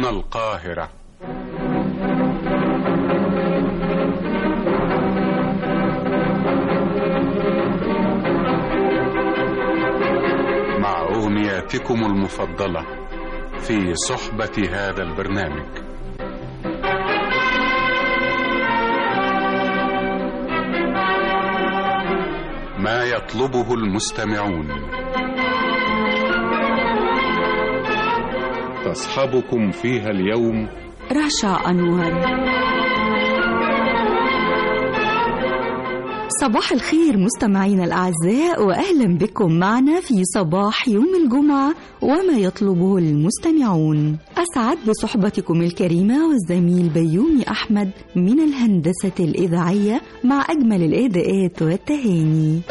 القاهرة مع أغنياتكم المفضلة في صحبة هذا البرنامج ما يطلبه المستمعون تصحبكم فيها اليوم رشا أنور صباح الخير مستمعينا الأعزاء وأهلا بكم معنا في صباح يوم الجمعة وما يطلبه المستمعون أسعد بصحبتكم الكريمة والزميل بيومي أحمد من الهندسة الإذاعية مع أجمل الإهداءات والتهاني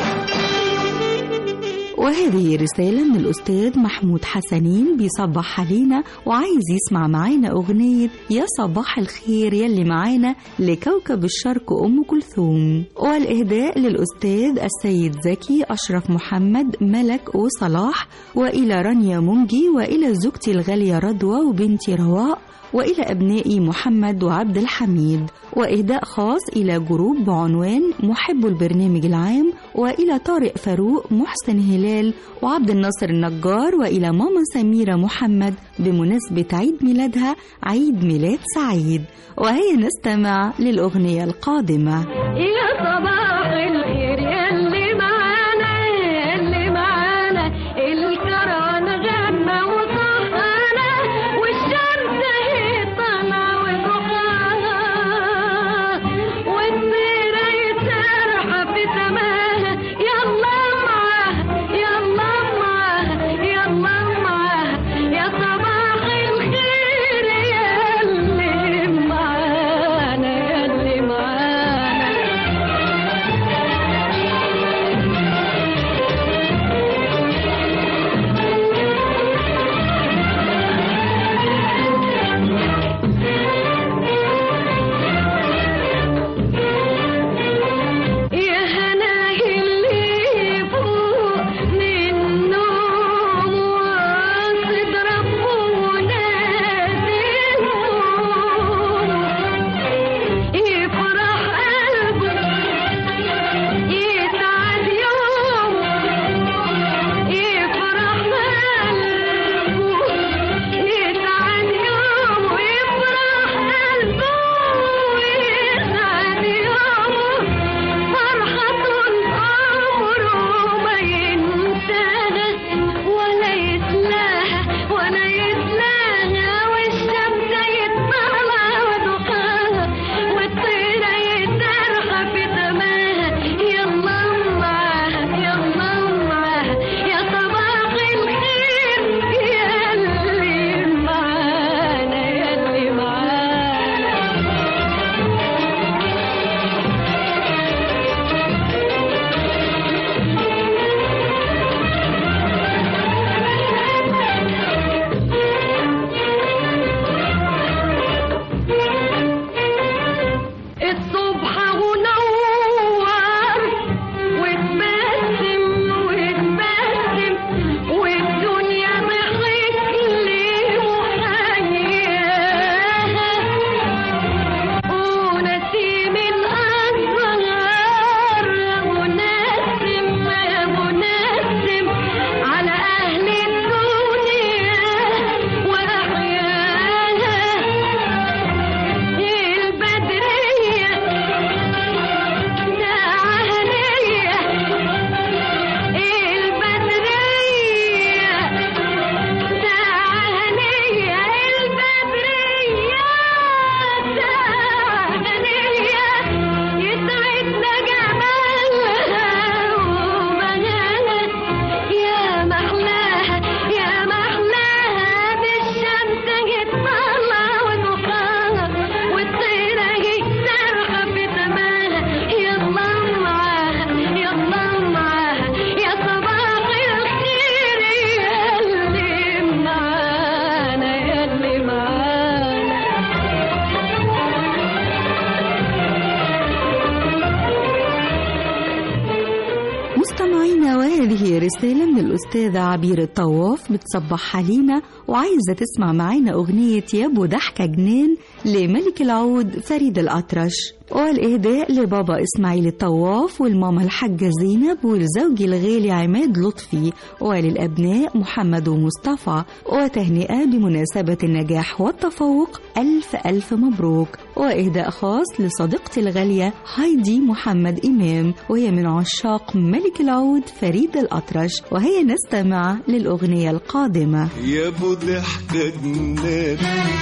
وهذه رسالة من الأستاذ محمود حسنين بيصبح علينا وعايز يسمع معانا أغنية يا صباح الخير يلي معانا لكوكب الشرق أم كلثوم والإهداء للأستاذ السيد زكي أشرف محمد ملك وصلاح وإلى رانيا منجي وإلى زوجتي الغالية رضوى وبنتي رواء وإلى أبنائي محمد وعبد الحميد وإهداء خاص إلى جروب بعنوان محب البرنامج العام وإلى طارق فاروق محسن هلال وعبد الناصر النجار وإلى ماما سميرة محمد بمناسبة عيد ميلادها عيد ميلاد سعيد وهيا نستمع للأغنية القادمة يا صباح الخير يلي معانا يلي معانا الكران غنى وصحانا والشمس هي طالعة ورخاها والطيرة يسرحة في سماها يلا معاها يلا معاها يلا معاها يا صباح الخير يلي معانا يلي معانا رسالة من الأستاذة عبير الطواف بتصبح علينا وعايزة تسمع معانا أغنية يا أبو ضحكة جنان لملك العود فريد الأطرش والإهداء لبابا إسماعيل الطواف والماما الحاجة زينب والزوج الغالي عماد لطفي وللأبناء محمد ومصطفى وتهنئة بمناسبة النجاح والتفوق ألف ألف مبروك وإهداء خاص لصديقتي الغالية هايدي محمد إمام وهي من عشاق ملك العود فريد الأطرش وهي نستمع للأغنية القادمة يا ابو ضحكة جنان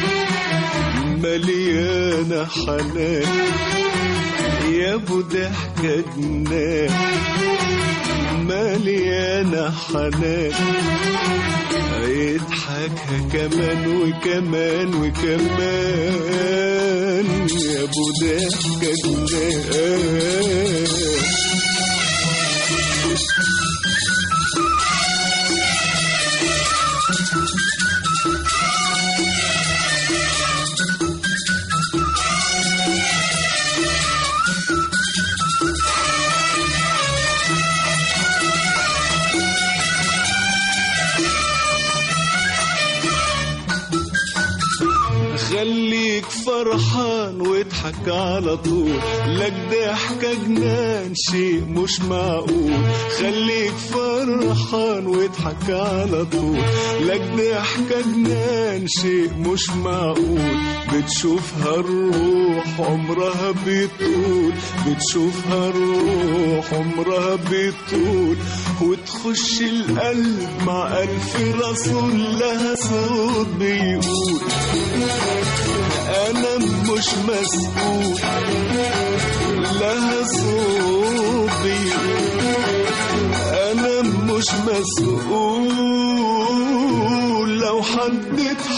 مليانة حنان يا ابو ضحكة جنان مليانة حنان يضحكها كمان وكمان وكمان يا ابو ضحكة جنان خليك فرحان واضحك على طول لك ضحكة جنان شيء مش معقول خليك فرحان واضحك على طول لك ضحكة جنان شيء مش معقول بتشوفها الروح عمرها بيطول بتشوفها الروح عمرها بيطول وتخش القلب مع ألف رسول لها صوت بيقول أنا مش مسؤول لها صوت بيقول أنا مش مسؤول لو حد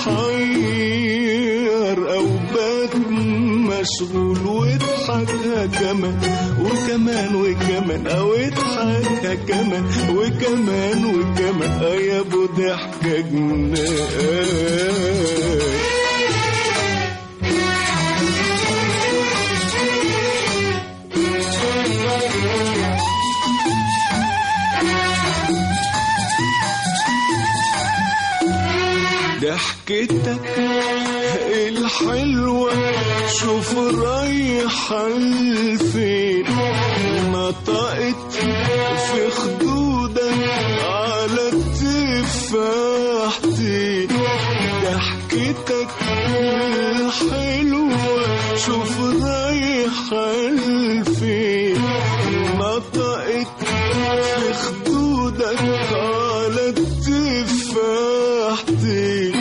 اتحير أو بات مشغول واضحكها كمان وكمان وكمان أو اضحكها كمان وكمان وكمان آه يا أبو ضحكة جنان ضحكتك الحلوة شوف رايحة لفين نطقت في خدودك على التفاحتين ضحكتك الحلوة شوف رايحة لفين نطقت في خدودك على التفاحتين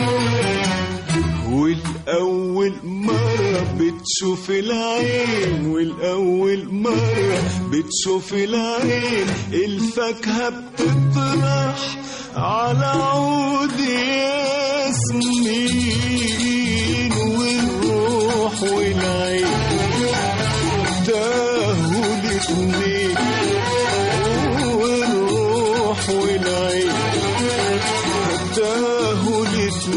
والأول مرة بتشوف العين والأول مرة بتشوف العين الفاكهة بتطرح على عود ياسمين والروح والعين تاهوا الاتنين والروح والعين تاهوا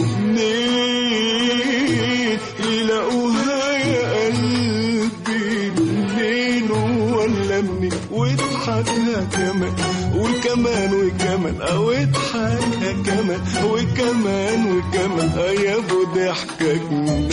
الاتنين يلاقوها يا قلبي منين ولا منين واضحكها كمان وكمان وكمان او اضحكها كمان وكمان وكمان آه يا ابو ضحكة جنان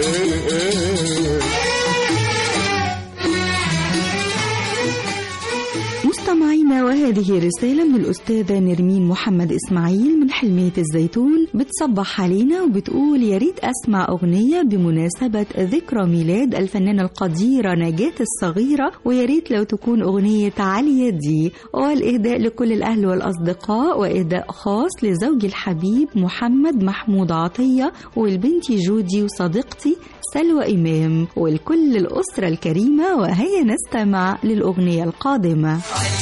مستمعينا وهذه رسالة من الأستاذة نرمين محمد إسماعيل من حلمية الزيتون بتصبح علينا وبتقول يا ريت أسمع أغنية بمناسبة ذكرى ميلاد الفنانة القديرة نجاة الصغيرة ويا ريت لو تكون أغنية علي يدي والإهداء لكل الأهل والأصدقاء وإهداء خاص لزوجي الحبيب محمد محمود عطية والبنت جودي وصديقتي سلوى إمام ولكل الأسرة الكريمة وهيا نستمع للأغنية القادمة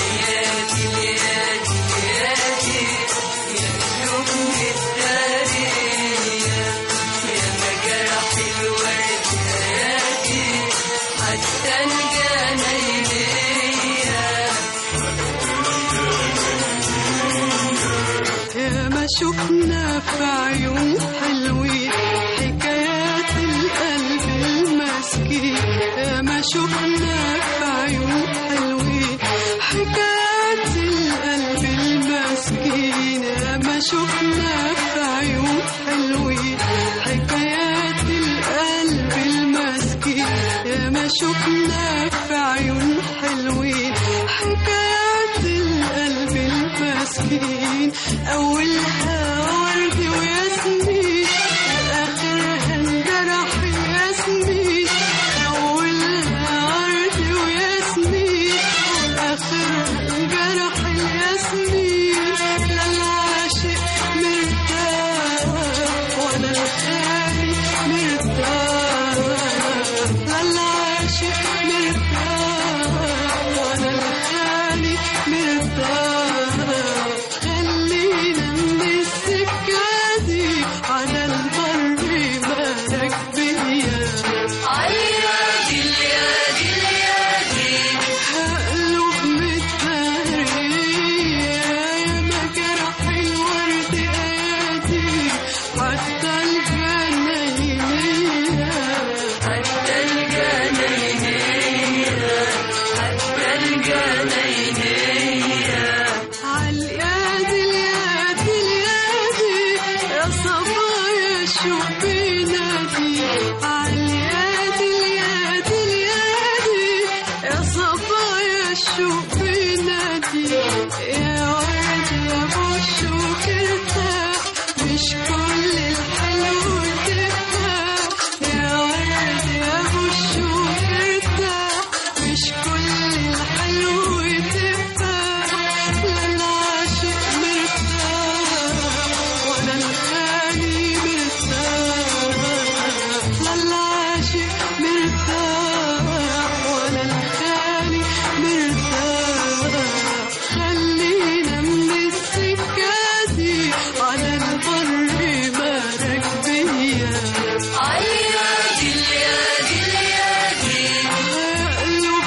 يا ما شفنا في عيون حلوين حكايات القلب المسكين يا ما شفنا في عيون حلوين حكايات القلب المسكين شفنا في عيون حلوين حكايات القلب المسكين أولها ورد وياسمين وآخرها انجرح الياسمين أولها ورد وياسمين وآخرها انجرح الياسمين لا العاشق مرتاح ولا الخالي مرتاح لا العاشق مرتاح ولا الخالي مرتاح خلينا من السكة دي على البر مالك بيا هقلب متهرية يا مجرح الورد آتي حتى الجناينية حتى الجناينية حتى الجناينية عالياد الياد اليادي يا صبايا شو بينادي عالياد الياد اليادي يا صبايا شو بينادي يا ورد يا بشوك ارتاح مش كل الحلو تفاح يا ورد يا بشوك ارتاح مش كل الحلو تفاح لا العاشق مرتاح ولا الخالي مرتاح لا العاشق مرتاح ولا الخالي مرتاح خلينا من السكة دي على البر مالك بيا قلوب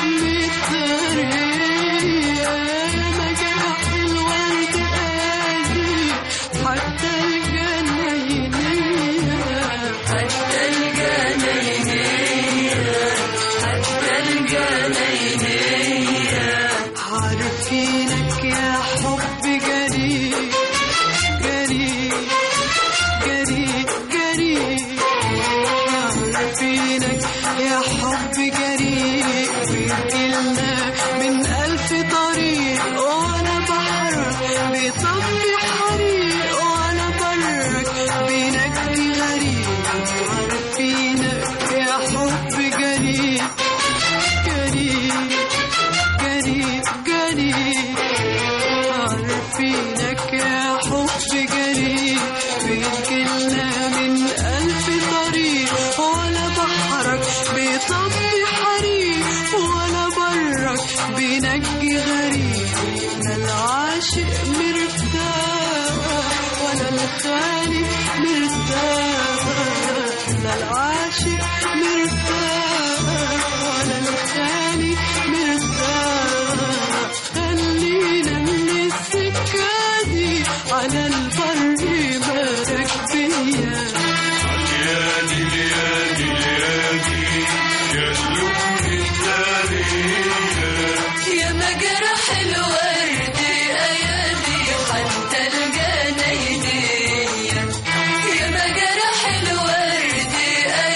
متدارية يا مجرح الورد آدي حتى الجناينية حتى الجناينية حتى الجناينية عارفينك يا حب جريء جريء جريء جريء عارفينك يا حب جريء بيجيلنا من ألف طريق وأنا بحرك بطفي حريق وأنا برك بنجدي غريب عارفينك يا حب جريء جريء جريء جريء عارفينك يا حب جريء بيجيلنا من ألف طريق ولا بحرك بيطفي حريق ولا برك بينجي غريب لا العاشق مرتاح ولا الخالي مرتاح لا العاشق مرتاح ولا الخالي مرتاح خلينا من السكة دي على البر بارك بيا يا مجرح الورد ايادي حتى الجناينية يا مجرح الورد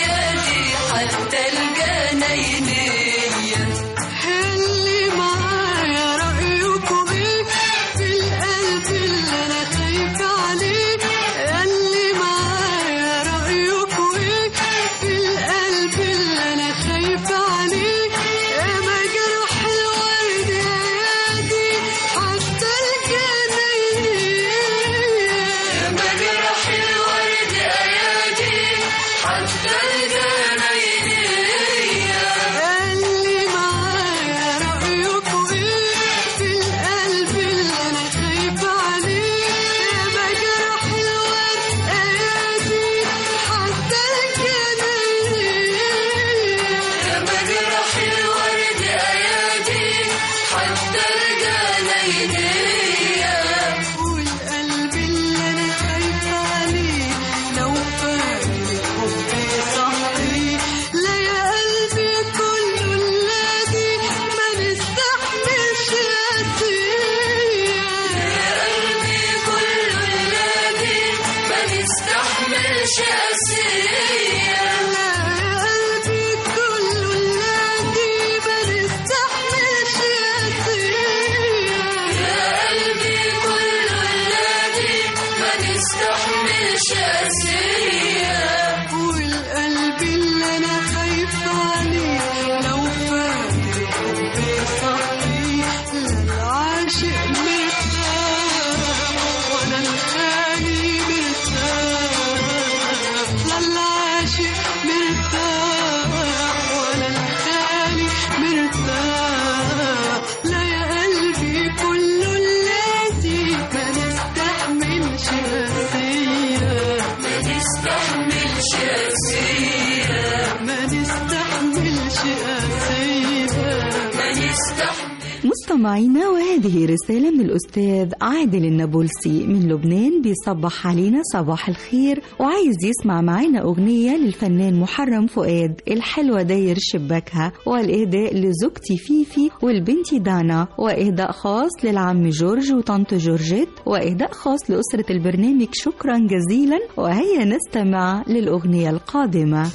مستمعينا وهذه رسالة من الأستاذ عادل النابلسي من لبنان بيصبح علينا صباح الخير وعايز يسمع معانا أغنية للفنان محرم فؤاد الحلوة داير شباكها والإهداء لزوجتي فيفي والبنتي دانا وإهداء خاص للعم جورج وطنط جورجيت وإهداء خاص لأسرة البرنامج شكرا جزيلا وهيا نستمع للأغنية القادمة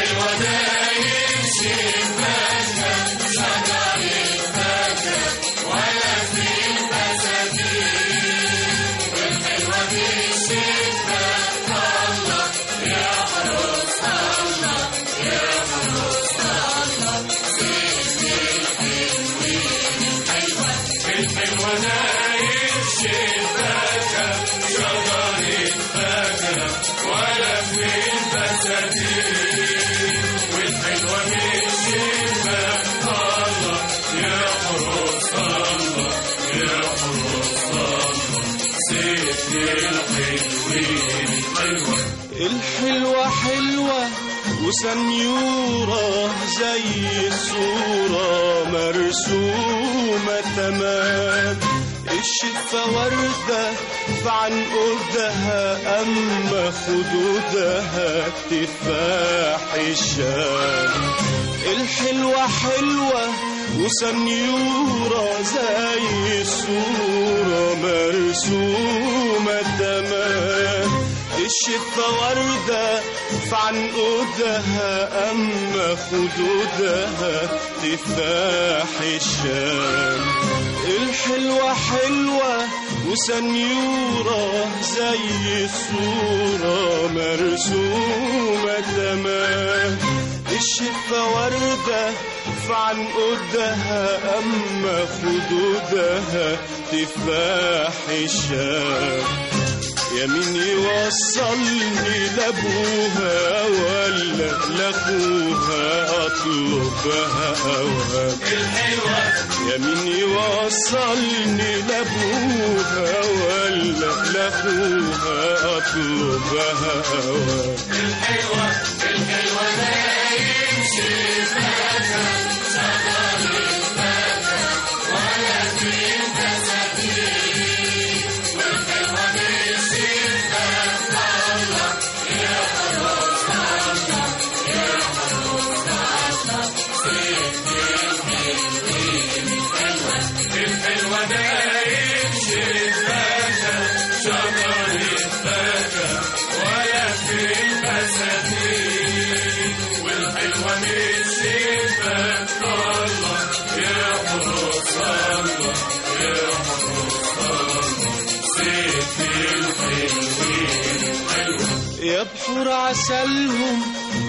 الحلوة حلوة وسنيورة زي الصورة مرسومة تمام الشفة وردة في عنقودها أما خدودها تفاح الشام الحلوة حلوة وسنيورة زي الصورة مرسومة تمام الشفة وردة في عنقودها أما خدودها تفاح الشام الحلوة حلوة وسنيورة زي الصورة مرسومة تمام الشفة وردة في عنقودها أما خدودها تفاح الشام يا مين يوصلني لابوها ولا لاخوها اطلبها اوام يا مين يوصلني لابوها ولا لاخوها اطلبها اوام يا بحور عسلهم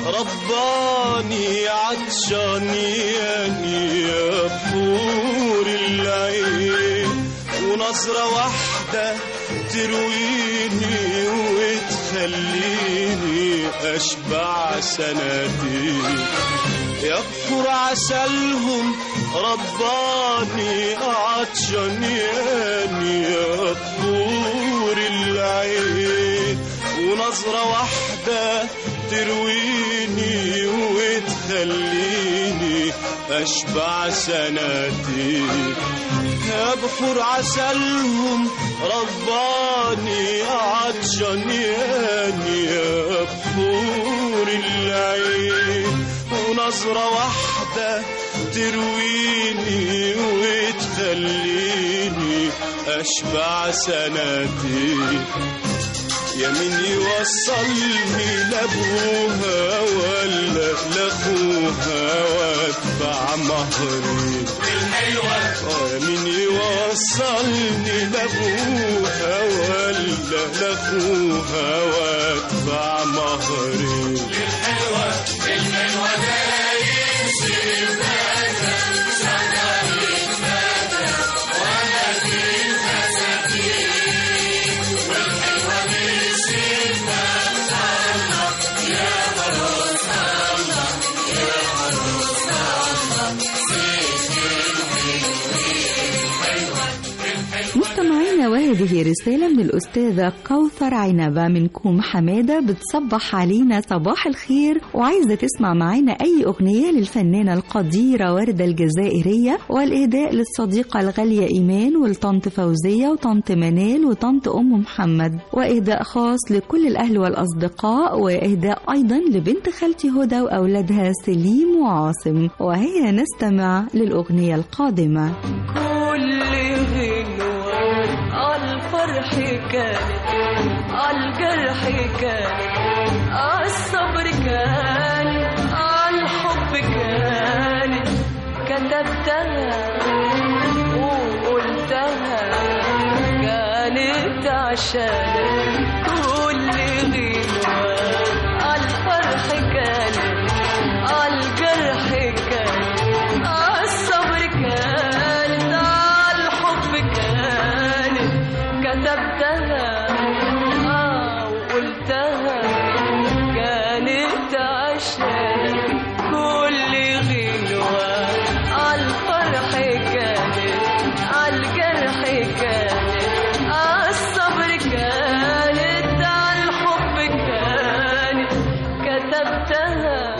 رباني عطشاني يعني يا بحور العين ونظرة واحدة ترويني وتخليني أشبع سنتين يا بحور عسلهم رباني عطشان يعني يا بحور العين ونظرة واحدة ترويني وتخليني أشبع سنتين يا بحور عسلهم رباني عطشان يعني يا بحور العين ونظرة واحدة ترويني وتخليني أشبع سنتين يا من يوصلني لابوها ولا لاخوها وادفع مهري الحلوة يا من يوصلني لابوها ولا لاخوها وادفع مهري مستمعينا وهذه وهذه رسالة من الأستاذة كوثر عنبة من كوم حمادة بتصبح علينا صباح الخير وعايزة تسمع معانا أي أغنية للفنانة القديرة وردة الجزائرية والإهداء للصديقة الغالية إيمان والطنط فوزية وطنط منال وطنط أم محمد وإهداء خاص لكل الأهل والأصدقاء وإهداء أيضا لبنت خالتي هدى وأولادها سليم وعاصم وهي نستمع للأغنية القادمة كل غنوة الفرح كانت الجرح كانت الصبر كان الحب كانت كتبتها وقلتها كانت عشان كل غنوة الفرح كانت الجرح كان الصبر كان الحب كان كتبتها آه وقلتها كانت عشان كل غنوة الفرح كانت الجرح كانت الصبر كانت الحب كانت كتبتها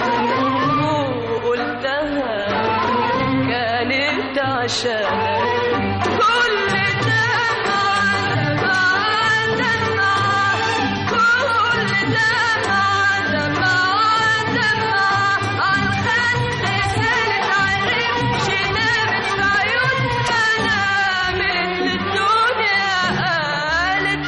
وقلتها كانت عشانك كل دمعة دمعة دمعة كل دمعة دمعة دمعة عالخد سالت عالرمش نامت في عيون منامت للدنيا قالت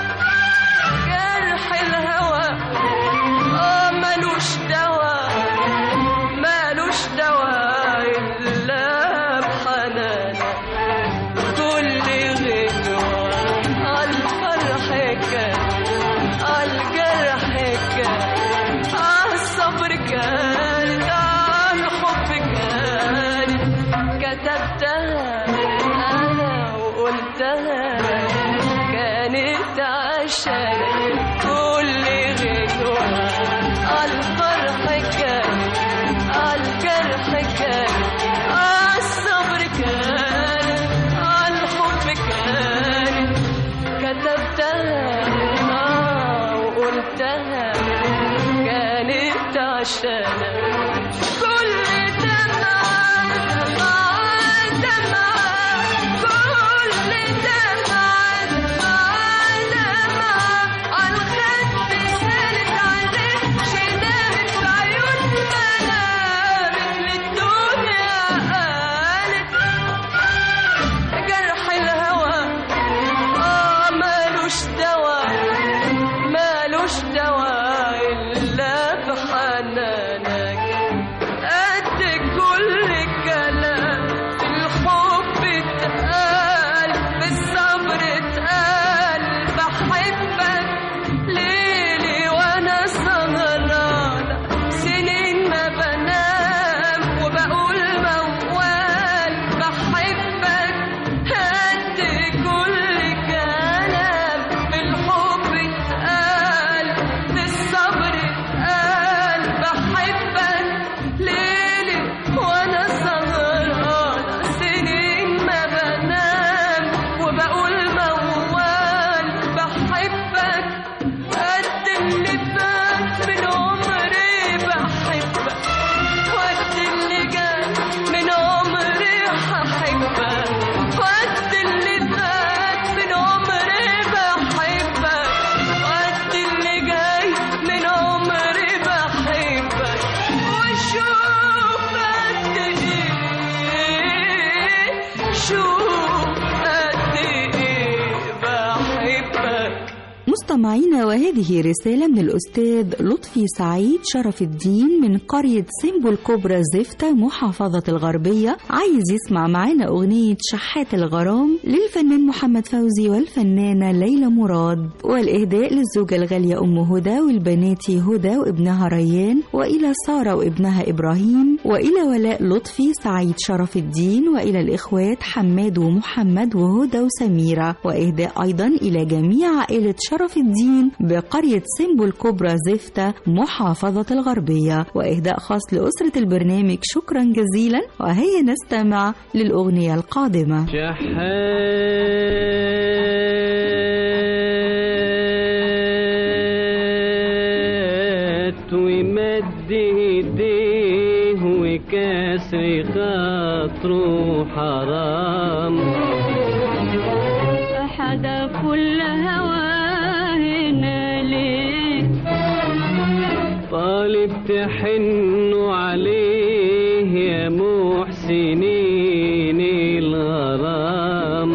جرح الهوى اه ملوش دوا مالوش دوا إلا بحنانك كل غنوة الفرح كان الجرح كان الصبر كان الحب كان كتبتها أنا وقلتها كانت عشان كل غنوة الفرح كان الجرح كان الصبر كان الحب كان كتبتها آه وقلتها كانت عشانك كل دمعة دمعة دمعة كل دمعة دمعة دمعة عالخد سالت عالرمش نامت في عيون منامت للدنيا قالت جرح الهوى آه مالوش دوا مالوش دوا إلا بحنانك قد كل كلام في الحب اتقال بالصبر اتقال بحبك ليلي وانا سهرانة سنين ما بنام وبقول موال بحبك قد كل كلام بالحب اتقال بالصبر اتقال بحبك ليلي وانا سهرانة سنين ما بنام وبقول موال بحبك قد اللي فات من عمري بحبك وقت اللي جاي من عمري هحبك وقت اللي فات من عمري بحبك وقت اللي جاي من عمري بحبك وشوف قد ايه شوف قد ايه بحبك مستمعينا وهذه رسالة من الأستاذ لطفي سعيد شرف الدين من قرية سيمبو الكبرى زفتة محافظة الغربية عايز يسمع معانا أغنية شحات الغرام للفنان محمد فوزي والفنانة ليلى مراد والإهداء للزوجة الغالية أم هدى والبنات هدى وابنها ريان وإلى سارة وابنها إبراهيم وإلى ولاء لطفي سعيد شرف الدين وإلى الإخوات حماد ومحمد وهدى وسميرة وإهداء أيضا إلى جميع عائلة شرف الدين بقرية سيمبو الكبرى زفتة محافظة الغربية وإهداء خاص لأسرة البرنامج شكرا جزيلا وهيا نستمع للأغنية القادمة شحات مد ايديه وكسر خاطره حرام حدا كل هواهنا ليه طالب تحنوا عليه يا محسنين الغرام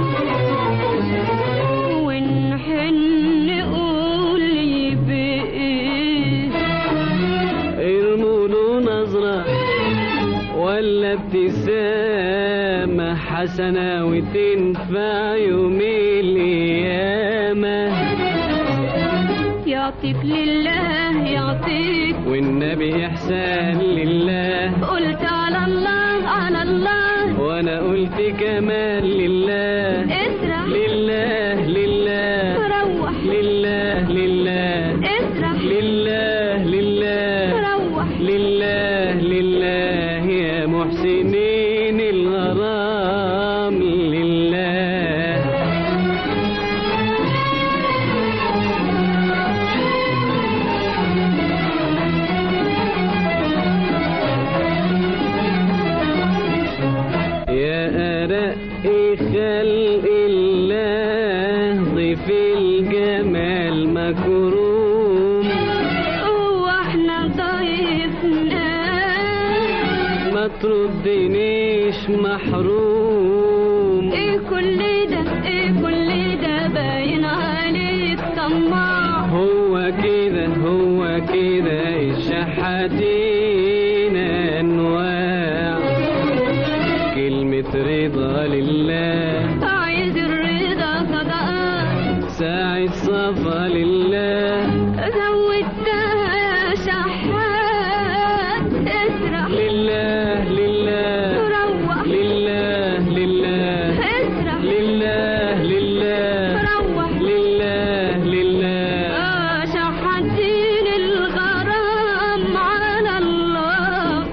ونحن قول بإيه ارموا له نظرة ولا ابتسامة حسنة وتنفع يوم القيامة يعطيك لله يعطيك والنبي إحسان لله قلت على الله على الله وأنا قلت كمان لله اسرح لله لله روح لله لله اسرح لله لله روح لله لله يا محسنين الغرام لله يا أرق خلق الله ضيف الجمال مكروم هو احنا ضيفنا ما تردنيش محروم ايه كل ده ايه كل ده باين عليك طماع هو كده هو كده الشحاتين انواع كلمة رضا لله عايز الرضا صدقات ساعة صفا لله زودتها يا شحات اسرح لله لله روح لله لله اسرح لله لله روح لله لله آه شحاتين الغرام على الله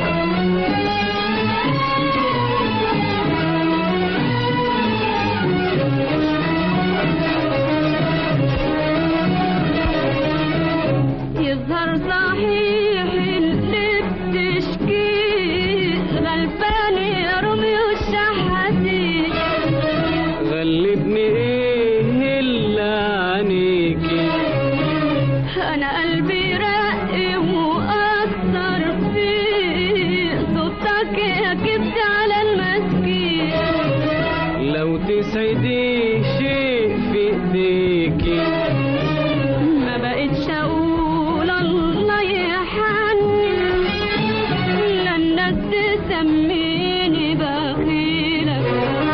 يظهر صحيح اللي بتشكيه غلبان يا روميو الشحاتين غلبني ايه الا عنيكي انا قلبي رق واثر فيه صوتك يا كبت على المسكين لو تسعدي شيء في ايديكي ما بقتش اقول الله يحنن لا الناس تسميني بخيلة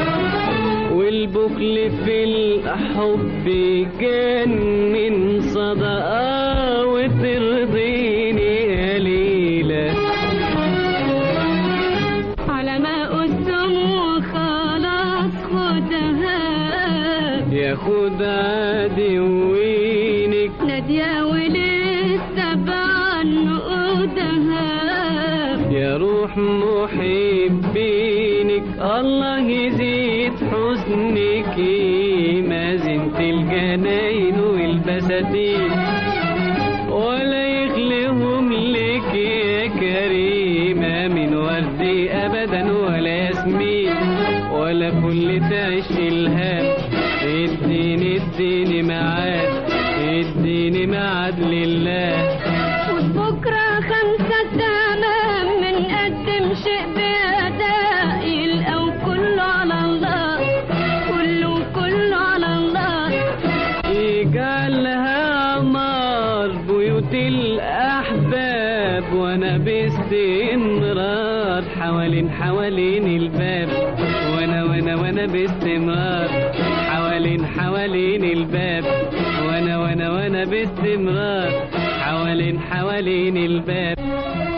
والبخل في الحب يجنن صدقة وترضيني قليلة على ما قسم وخلاص خدها ياخد عدوينك نادية ولسه بعنقودها يا روح محبينك الله يزيد حسنك ما زنت الجناين والبساتين ولا يخلهم لك يا كريمة من ورد أبدا ولا ياسمين ولا كل تعيش الهام اديني اديني ميعاد اديني ميعاد لله وبكرة خمسة تمام من قدم شيء بأداء يلقوا كله على الله كله كله على الله يجعلها عمار بيوت الأحباب وأنا باستمرار حوالين حوالين الباب وأنا وأنا وأنا باستمرار حوالين حوالين الباب وأنا وأنا وأنا باستمرار حوالين حوالين الباب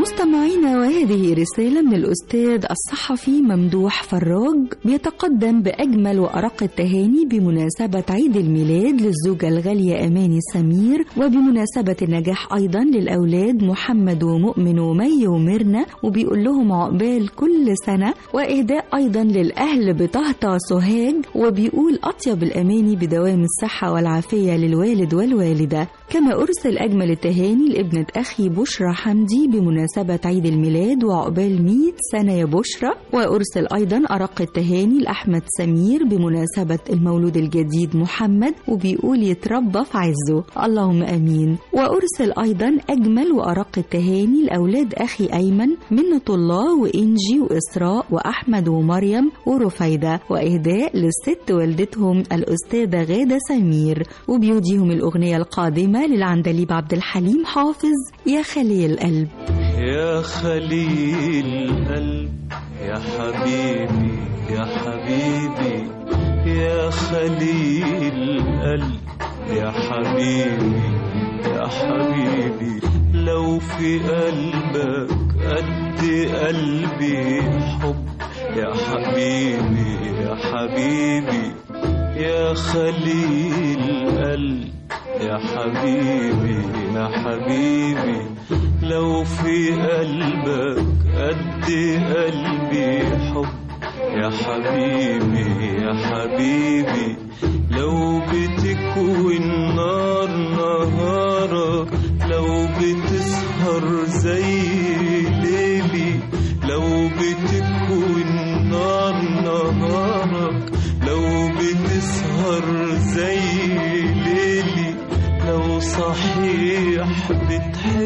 مستمعينا وهذه رسالة من الأستاذ الصحفي ممدوح فراج بيتقدم بأجمل وأرق التهاني بمناسبة عيد الميلاد للزوجة الغالية أماني سمير وبمناسبة النجاح أيضا للأولاد محمد ومؤمن ومي وميرنا وبيقول لهم عقبال كل سنة وإهداء أيضا للأهل بطهطة سوهاج وبيقول أطيب الأماني بدوام الصحة والعافية للوالد والوالدة كما أرسل أجمل التهاني لابنة أخي بشرى حمدي بمناسبة عيد الميلاد وعقبال 100 سنة يا بشرى وأرسل أيضا أرق التهاني لأحمد سمير بمناسبة المولود الجديد محمد وبيقول يتربى في عزه اللهم أمين وأرسل أيضا أجمل وأرق التهاني لأولاد أخي أيمن منة الله وإنجي وإسراء وأحمد ومريم ورفيدة وإهداء للست والدتهم الأستاذة غادة سمير وبيوديهم الأغنية القادمة للعندليب عبد الحليم حافظ يا خليل القلب يا خليل قلب يا حبيبي يا حبيبي يا خليل قلب يا حبيبي يا حبيبي لو في قلبك قد قلبي حب يا حبيبي يا حبيبي يا خليل قلب يا حبيبي يا حبيبي لو في قلبك قد قلبي حب يا حبيبي يا حبيبي لو بتكوي النار نهارك لو بتسهر زي ليلي لو بتكوي النار نهارك لو بتسهر زي ليلي لو صحيح بتحب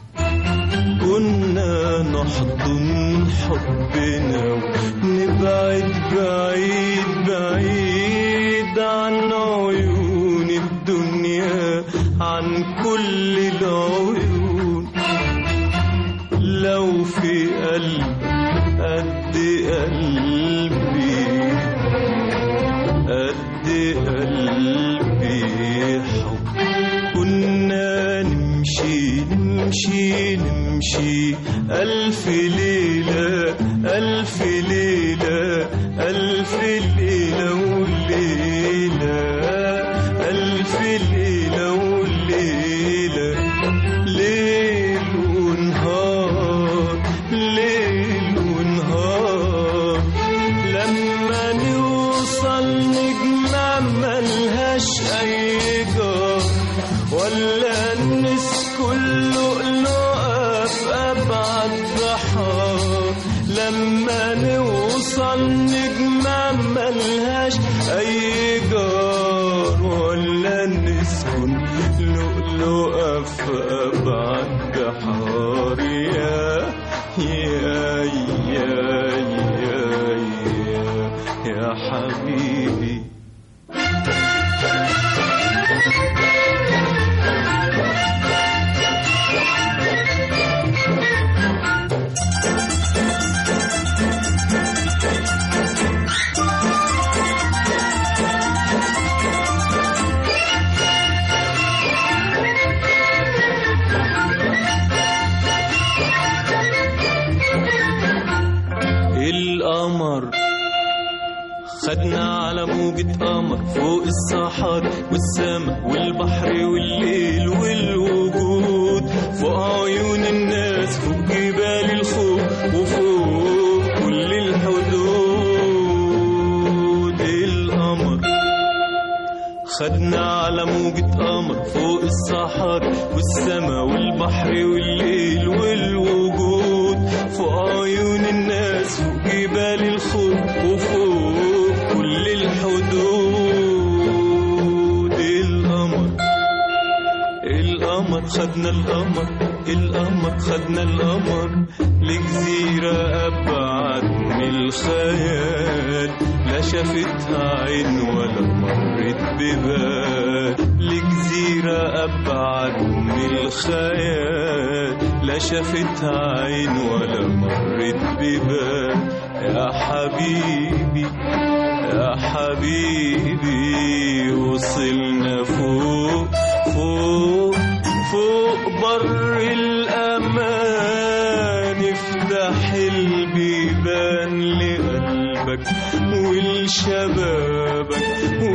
كنا نحضن حبنا ونبعد بعيد بعيد عن عيون الدنيا عن كل العيون لو في قلب قد قلبي قد قلبي حب كنا نمشي نمشي نمشي ألف ليلة ألف ليلة ألف ليلة وليلة ألف ليلة وليلة ليل ونهار ليل ونهار لما نوصل نجمة ملهاش أي جار ولا نسكن لؤلؤة في أبعد بحار لما نوصل نجمة ملهاش أي جار ولا نسكن لؤلؤة في أبعد بحار يا يا يا يا يا, يا حبيبي القمر خدنا على موجة قمر فوق الصحار والسما والبحر والليل والوجود فوق عيون الناس فوق جبال الخوف وفوق كل الحدود القمر خدنا على موجة قمر فوق الصحار والسما والبحر والليل والوجود فوق عيون الناس فوق جبال الخوف وفوق كل الحدود القمر القمر خدنا القمر القمر خدنا القمر لجزيرة أبعد من الخيال لا شافتها عين ولا مرت ببال لجزيرة أبعد من الخيال لا شافتها عين ولا مرت ببال يا حبيبي يا حبيبي وصلنا فوق فوق فوق بر الأمان ولشبابك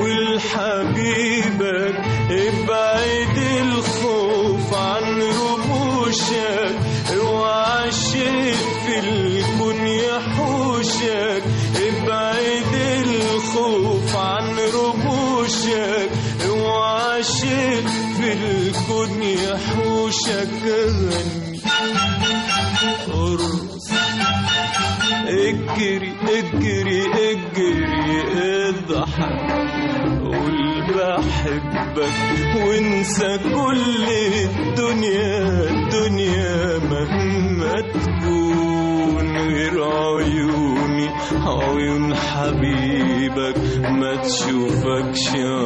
ولحبيبك ابعد الخوف عن رموشك اوعى الشيء في الكون يحوشك ابعد الخوف عن رموشك اوعى الشيء في الكون يحوشك غني ارقص اجري اجري اجري اضحك قول بحبك وانسى كل الدنيا الدنيا مهما تكون غير عيوني عيون حبيبك ما تشوفكش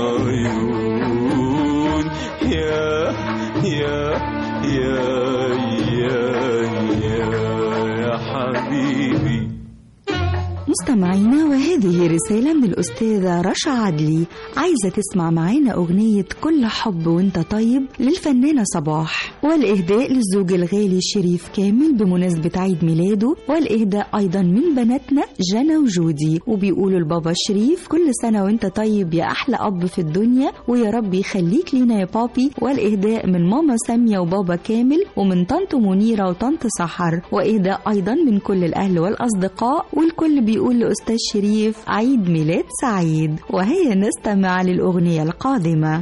عيون يا يا يا يا يا يا حبيبي مستمعينا وهذه رسالة من الأستاذة رشا عدلي عايزة تسمع معانا أغنية كل حب وانت طيب للفنانة صباح والإهداء للزوج الغالي شريف كامل بمناسبة عيد ميلاده والإهداء أيضا من بناتنا جنى وجودي وبيقولوا لبابا شريف كل سنة وانت طيب يا أحلى أب في الدنيا ويا رب يخليك لينا يا بابي والإهداء من ماما سامية وبابا كامل ومن طنط منيرة وطنط سحر وإهداء أيضا من كل الأهل والأصدقاء والكل بيقول لأستاذ شريف عيد ميلاد سعيد وهيا نستمع للأغنية القادمة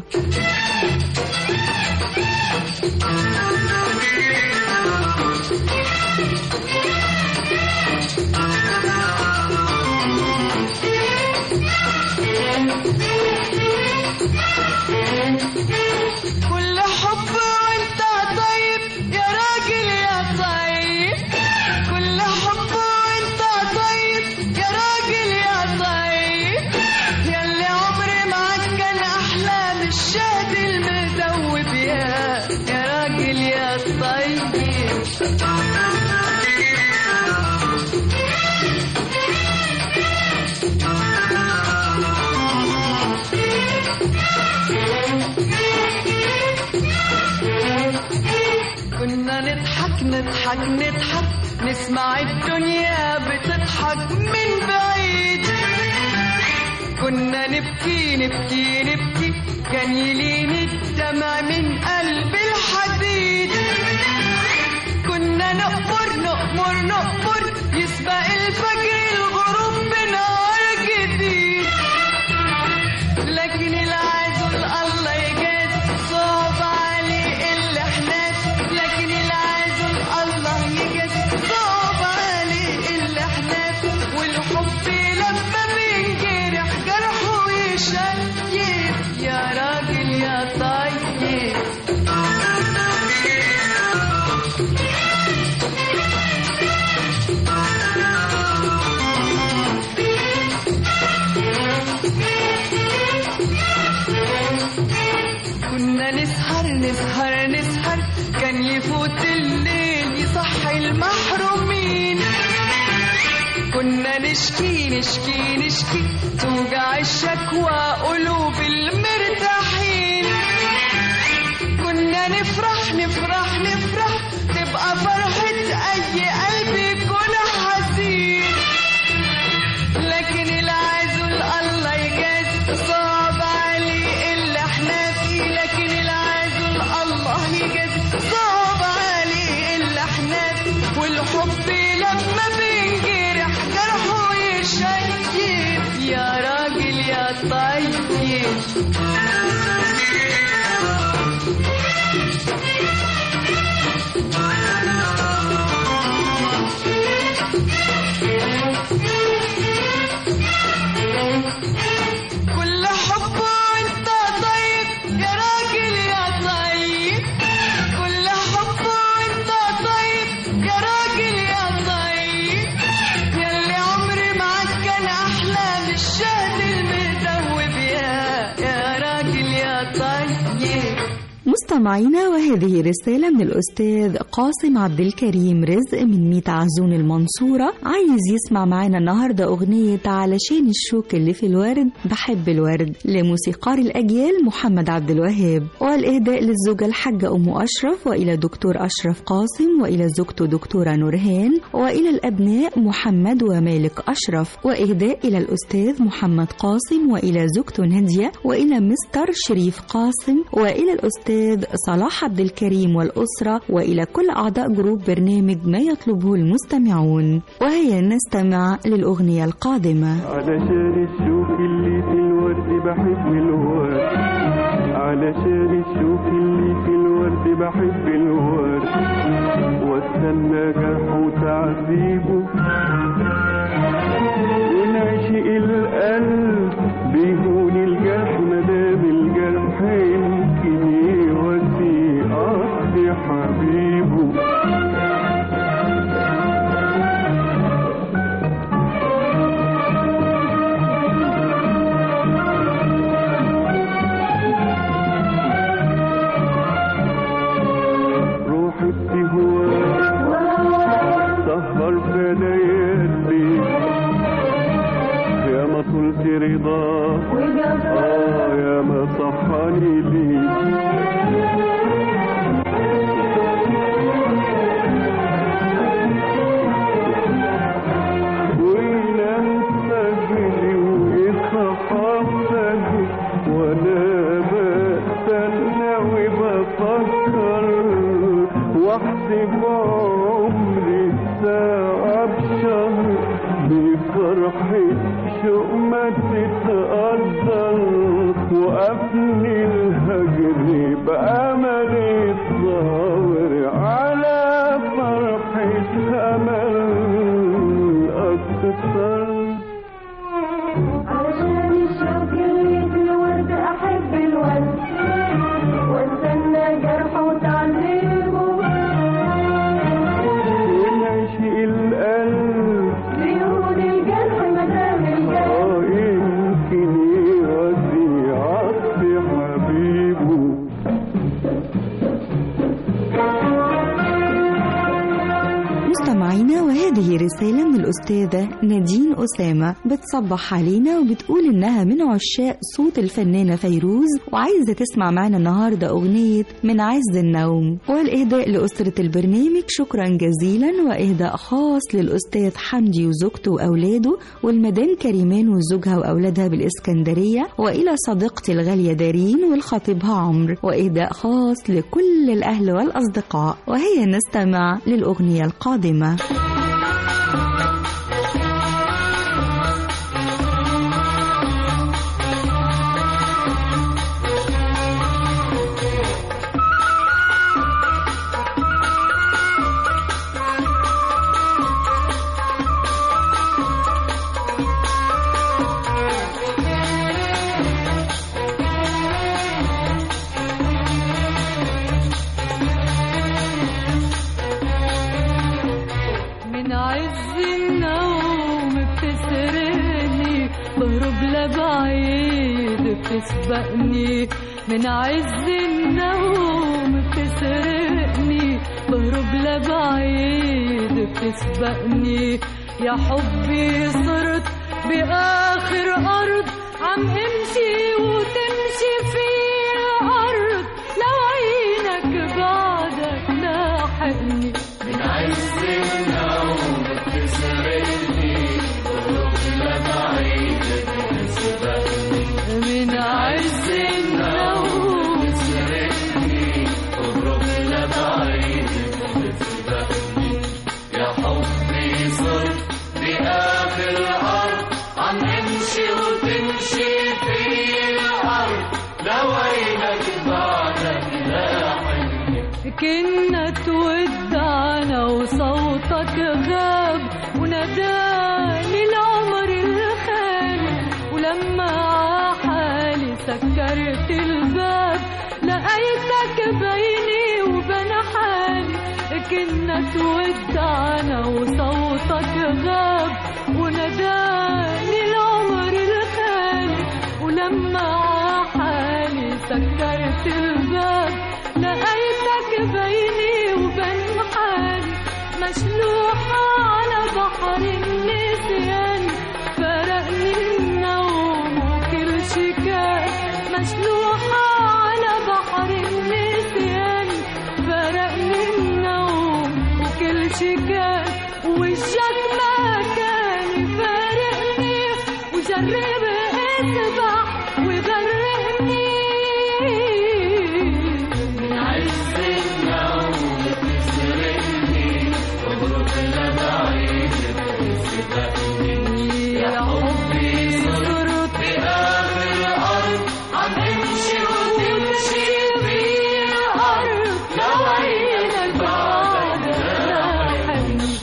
كل حب وانت طيب يا راجل يا طيب كل حب وانت طيب يا راجل يا طيب ياللي عمري معاك كان احلى من الشهد المدوب يا يا راجل يا طيب كنا نضحك نضحك نضحك نسمع الدنيا بتضحك من بعيد كنا نبكي نبكي نبكي كان يلين الدمع من قلب الحديد كنا نقمر نقمر نقمر يسبق الفجر الغروب بنهار جديد لكن العزل الله يجاز صعب عليه اللي احنا لكن العزل الله يجاز صعب عليه اللي احنا والحب لما بينجرح جرحه يشيب يا راجل يا طيب كنا نسهر نسهر نسهر كان يفوت الليل يصحي المحرومين كنا نشكي نشكي نشكي توجع الشكوى قلوب المرتاحين كنا نفرح نفرح نفرح تبقى فرحة أي قلب يكون حزين لكن العزل الله يجاز صعب عليه اللي احنا فيه لكن العزل الله يجاز صعب عليه اللي احنا فيه والحب لما بينجرح جرحه يشيب يا راجل يا طيب كل حب وانت طيب يا راجل يا طيب كل حب وانت طيب يا راجل يا طيب ياللي عمري معاك كان احلى من الشهد المدوب يا يا راجل مستمعينا وهذه رسالة من الأستاذ قاسم عبد الكريم رزق من ميت عزون المنصورة عايز يسمع معانا النهاردة أغنية علشان الشوك اللي في الورد بحب الورد لموسيقار الأجيال محمد عبد الوهاب والإهداء للزوجة الحاجة أم أشرف وإلى دكتور أشرف قاسم وإلى زوجته دكتورة نورهان وإلى الأبناء محمد ومالك أشرف وإهداء إلى الأستاذ محمد قاسم وإلى زوجته نادية وإلى مستر شريف قاسم وإلى الأستاذ صلاح عبد الكريم والأسرة وإلى كل أعضاء جروب برنامج ما يطلبه المستمعون وهيا نستمع للأغنية القادمة علشان الشوك اللي في الورد بحب الورد علشان الشوك اللي في الورد بحب الورد واستنى جرحه وتعذيبه ونعشق القلب بيهون الجرح مدام الجرح يمكن يودي قصدي حبيبه روحي بتهواك سهر في ليالي يا ما طلت رضاك اه يا ما صحاني ليك وينام فجري ويصحى فجري وانا بستنى وبفكر واحسب عمري ساعة بشهر بفرحة شوق ما تتقدر وقفني الهجر بأمل الصبر على فرحة أمل أكثر علشان الشوك اللي في الورد أحب الورد واستنى جرحه وتعذيبه ونعشق القلب بيهون الجرح مدام الجرح اه يمكن يودي عطف حبيبه مستمعينا وهذه رسالة من الأستاذة نادين أسامة بتصبح علينا وبتقول إنها من عشاق صوت الفنانة فيروز وعايزة تسمع معنا النهاردة أغنية من عز النوم والإهداء لأسرة البرنامج شكرا جزيلا وإهداء خاص للأستاذ حمدي وزوجته وأولاده والمدام كريمان وزوجها وأولادها بالإسكندرية وإلى صديقتي الغالية دارين والخطيبها عمرو وإهداء خاص لكل الأهل والأصدقاء وهي نستمع للأغنية القادمة من عز النوم بتسرقني بهرب لبعيد بتسبقني من عز النوم بتسرقني بهرب لبعيد بتسبقني يا حبي صرت بآخر أرض عم امشي وتمشي في الأرض لو عينك بعدك لاحقني من عز النوم كنا تودعنا وصوتك غاب وناداني العمر الخالي ولما عحالي سكرت الباب لقيتك بيني وبين حالي كنا تودعنا وصوتك غاب وناداني العمر الخالي ولما عحالي سكرت الباب مشلوحة على بحر النسيان فرقني النوم وكل شكاية مشلوحة على بحر النسيان فرقني النوم وكل شكاية وشك ما كان يفارقني وجرب اسبح وغرقني من عز النوم بتسرقني واضرب لبعيد بتسبقني يا حبي صرت بآخر الأرض عم امشي وتمشي في الأرض لو عينك بعدك لاحقني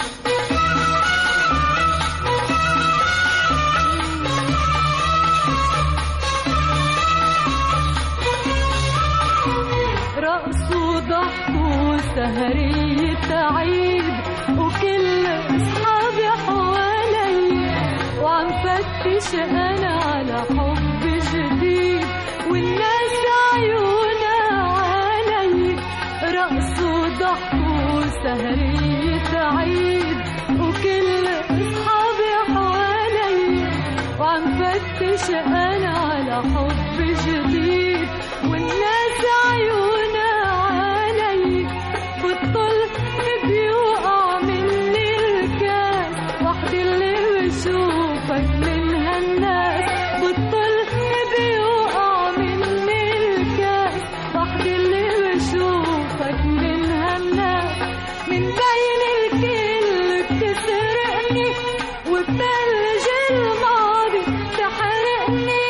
رقص وضحك وسهرية عيد وكل أصحابي حوالي وعم فتش أنا على حب جديد والناس عيونها علي رقص وضحك وسهرية عيد وكل أصحابي حوالي وعم فتش أنا على حب جديد والناس عيونها علي بطل بيوقع مني الكاس وحدي اللي بشوفك من هالناس بطل بيوقع مني الكاس وحدي اللي بشوفك من هالناس من بين الكل بتسرقني وبثلج الماضي تحرقني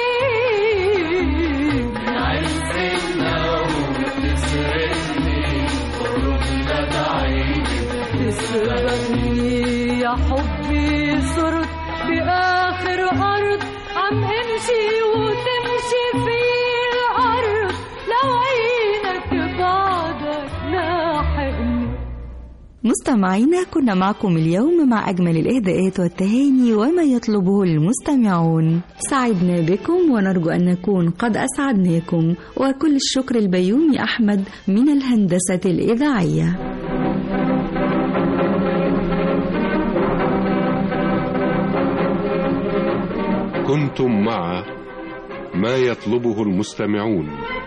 من عز النوم بتسرقني قرب لبعيد بتسرقني يا حبي صرت بآخر أرض عم امشي وتمشي في الأرض لو عينك بعدك لاحقني مستمعينا كنا معكم اليوم مع أجمل الإهداءات والتهاني وما يطلبه المستمعون سعدنا بكم ونرجو أن نكون قد أسعدناكم وكل الشكر البيومي أحمد من الهندسة الإذاعية كنتم مع ما يطلبه المستمعون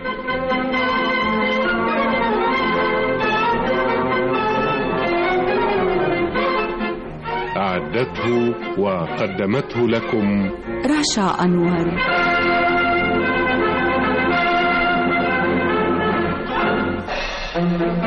أعدته وقدمته لكم رشا أنور Thank you.